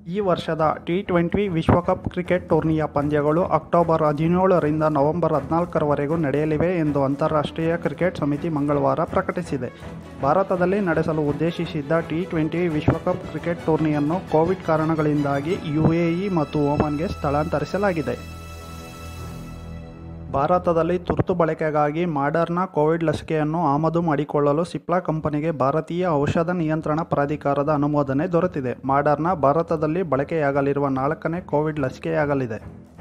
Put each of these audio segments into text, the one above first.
ಈ ವರ್ಷದ T twenty ವಿಶ್ವಕಪ್ ಕ್ರಿಕೆಟ್ ಟೂರ್ನಿಯ ಪಂದ್ಯಗಳು ಅಕ್ಟೋಬರ್ ಹದಿನೇಳರಿಂದ ನವೆಂಬರ್ ಹದಿನಾಲ್ಕರವರೆಗೂ ನಡೆಯಲಿವೆ ಎಂದು ಅಂತಾರಾಷ್ಟ್ರೀಯ ಕ್ರಿಕೆಟ್ ಸಮಿತಿ ಮಂಗಳವಾರ ಪ್ರಕಟಿಸಿದೆ ಭಾರತದಲ್ಲಿ ನಡೆಸಲು ಉದ್ದೇಶಿಸಿದ್ದ ಟಿ ಟ್ವೆಂಟಿ ವಿಶ್ವಕಪ್ ಕ್ರಿಕೆಟ್ ಟೂರ್ನಿಯನ್ನು ಕೋವಿಡ್ ಕಾರಣಗಳಿಂದಾಗಿ ಯುಎಇ ಮತ್ತು ಓಮನ್ಗೆ ಸ್ಥಳಾಂತರಿಸಲಾಗಿದೆ ಭಾರತದಲ್ಲಿ ತುರ್ತು ಬಳಕೆಗಾಗಿ ಮಾಡರ್ನಾ ಕೋವಿಡ್ ಲಸಿಕೆಯನ್ನು ಆಮದು ಮಾಡಿಕೊಳ್ಳಲು ಸಿಪ್ಲಾ ಕಂಪನಿಗೆ ಭಾರತೀಯ ಔಷಧ ನಿಯಂತ್ರಣ ಪ್ರಾಧಿಕಾರದ ಅನುಮೋದನೆ ದೊರೆತಿದೆ ಮಾಡರ್ನಾ ಭಾರತದಲ್ಲಿ ಬಳಕೆಯಾಗಲಿರುವ ನಾಲ್ಕನೇ ಕೋವಿಡ್ ಲಸಿಕೆಯಾಗಲಿದೆ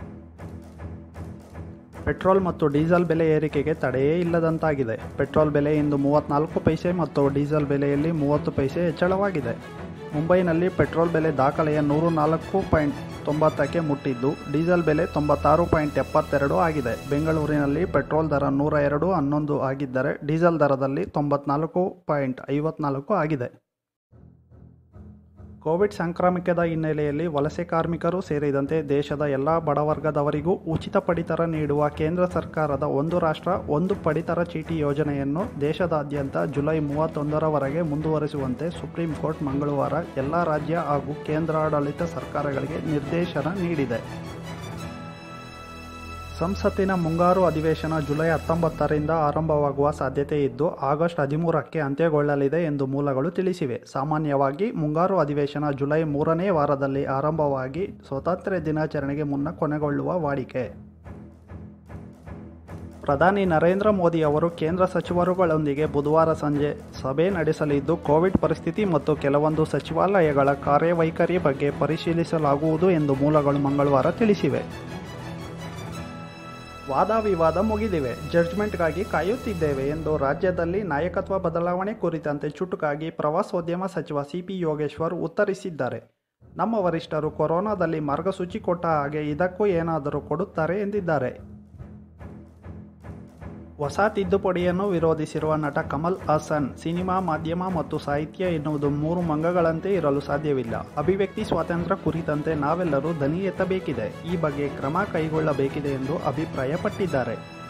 ಪೆಟ್ರೋಲ್ ಮತ್ತು ಡೀಸೆಲ್ ಬೆಲೆ ಏರಿಕೆಗೆ ತಡೆಯೇ ಇಲ್ಲದಂತಾಗಿದೆ ಪೆಟ್ರೋಲ್ ಬೆಲೆ ಇಂದು ಮೂವತ್ತ್ನಾಲ್ಕು ಪೈಸೆ ಮತ್ತು ಡೀಸೆಲ್ ಬೆಲೆಯಲ್ಲಿ ಮೂವತ್ತು ಪೈಸೆ ಹೆಚ್ಚಳವಾಗಿದೆ ಮುಂಬೈನಲ್ಲಿ ಪೆಟ್ರೋಲ್ ಬೆಲೆ ದಾಖಲೆಯ ನೂರು ನಾಲ್ಕು ಪಾಯಿಂಟ್ ತೊಂಬತ್ತಕ್ಕೆ ಮುಟ್ಟಿದ್ದು ಡೀಸೆಲ್ ಬೆಲೆ ತೊಂಬತ್ತಾರು ಪಾಯಿಂಟ್ ಎಪ್ಪತ್ತೆರಡು ಆಗಿದೆ ಬೆಂಗಳೂರಿನಲ್ಲಿ ಪೆಟ್ರೋಲ್ ದರ ನೂರ ಎರಡು ಹನ್ನೊಂದು ಆಗಿದ್ದರೆ ಡೀಸೆಲ್ ದರದಲ್ಲಿ ತೊಂಬತ್ನಾಲ್ಕು ಪಾಯಿಂಟ್ ಐವತ್ನಾಲ್ಕು ಆಗಿದೆ ಕೋವಿಡ್ ಸಾಂಕ್ರಾಮಿಕದ ಹಿನ್ನೆಲೆಯಲ್ಲಿ ವಲಸೆ ಕಾರ್ಮಿಕರು ಸೇರಿದಂತೆ ದೇಶದ ಎಲ್ಲ ಬಡವರ್ಗದವರಿಗೂ ಉಚಿತ ಪಡಿತರ ನೀಡುವ ಕೇಂದ್ರ ಸರ್ಕಾರದ ಒಂದು ರಾಷ್ಟ್ರ ಒಂದು ಪಡಿತರ ಚೀಟಿ ಯೋಜನೆಯನ್ನು ದೇಶದಾದ್ಯಂತ ಜುಲೈ ಮೂವತ್ತೊಂದರವರೆಗೆ ಮುಂದುವರಿಸುವಂತೆ ಸುಪ್ರೀಂ ಕೋರ್ಟ್ ಮಂಗಳವಾರ ಎಲ್ಲ ರಾಜ್ಯ ಹಾಗೂ ಕೇಂದ್ರಾಡಳಿತ ಸರ್ಕಾರಗಳಿಗೆ ನಿರ್ದೇಶನ ನೀಡಿದೆ ಸಂಸತ್ತಿನ ಮುಂಗಾರು ಅಧಿವೇಶನ ಜುಲೈ ಹತ್ತೊಂಬತ್ತರಿಂದ ಆರಂಭವಾಗುವ ಸಾಧ್ಯತೆ ಇದ್ದು ಆಗಸ್ಟ್ ಹದಿಮೂರಕ್ಕೆ ಅಂತ್ಯಗೊಳ್ಳಲಿದೆ ಎಂದು ಮೂಲಗಳು ತಿಳಿಸಿವೆ ಸಾಮಾನ್ಯವಾಗಿ ಮುಂಗಾರು ಅಧಿವೇಶನ ಜುಲೈ ಮೂರನೇ ವಾರದಲ್ಲಿ ಆರಂಭವಾಗಿ ಸ್ವಾತಂತ್ರ್ಯ ದಿನಾಚರಣೆಗೆ ಮುನ್ನ ಕೊನೆಗೊಳ್ಳುವ ವಾಡಿಕೆ ಪ್ರಧಾನಿ ನರೇಂದ್ರ ಮೋದಿ ಅವರು ಕೇಂದ್ರ ಸಚಿವರುಗಳೊಂದಿಗೆ ಬುಧವಾರ ಸಂಜೆ ಸಭೆ ನಡೆಸಲಿದ್ದು ಕೋವಿಡ್ ಪರಿಸ್ಥಿತಿ ಮತ್ತು ಕೆಲವೊಂದು ಸಚಿವಾಲಯಗಳ ಕಾರ್ಯವೈಖರಿ ಬಗ್ಗೆ ಪರಿಶೀಲಿಸಲಾಗುವುದು ಎಂದು ಮೂಲಗಳು ಮಂಗಳವಾರ ತಿಳಿಸಿವೆ ವಾದ ವಿವಾದ ಮುಗಿದಿವೆ ಜಡ್ಜ್ಮೆಂಟ್ಗಾಗಿ ಕಾಯುತ್ತಿದ್ದೇವೆ ಎಂದು ರಾಜ್ಯದಲ್ಲಿ ನಾಯಕತ್ವ ಬದಲಾವಣೆ ಕುರಿತಂತೆ ಚುಟುಕಾಗಿ ಪ್ರವಾಸೋದ್ಯಮ ಸಚಿವ ಸಿಪಿ ಯೋಗೇಶ್ವರ್ ಉತ್ತರಿಸಿದ್ದಾರೆ ನಮ್ಮ ವರಿಷ್ಠರು ಕೊರೋನಾದಲ್ಲಿ ಮಾರ್ಗಸೂಚಿ ಕೊಟ್ಟ ಹಾಗೆ ಇದಕ್ಕೂ ಏನಾದರೂ ಕೊಡುತ್ತಾರೆ ಎಂದಿದ್ದಾರೆ ಹೊಸ ತಿದ್ದುಪಡಿಯನ್ನು ವಿರೋಧಿಸಿರುವ ನಟ ಕಮಲ್ ಹಾಸನ್ ಸಿನಿಮಾ ಮಾಧ್ಯಮ ಮತ್ತು ಸಾಹಿತ್ಯ ಎನ್ನುವುದು ಮೂರು ಮಂಗಗಳಂತೆ ಇರಲು ಸಾಧ್ಯವಿಲ್ಲ ಅಭಿವ್ಯಕ್ತಿ ಸ್ವಾತಂತ್ರ್ಯ ಕುರಿತಂತೆ ನಾವೆಲ್ಲರೂ ದನಿ ಎತ್ತಬೇಕಿದೆ ಈ ಬಗ್ಗೆ ಕ್ರಮ ಕೈಗೊಳ್ಳಬೇಕಿದೆ ಎಂದು ಅಭಿಪ್ರಾಯಪಟ್ಟಿದ್ದಾರೆ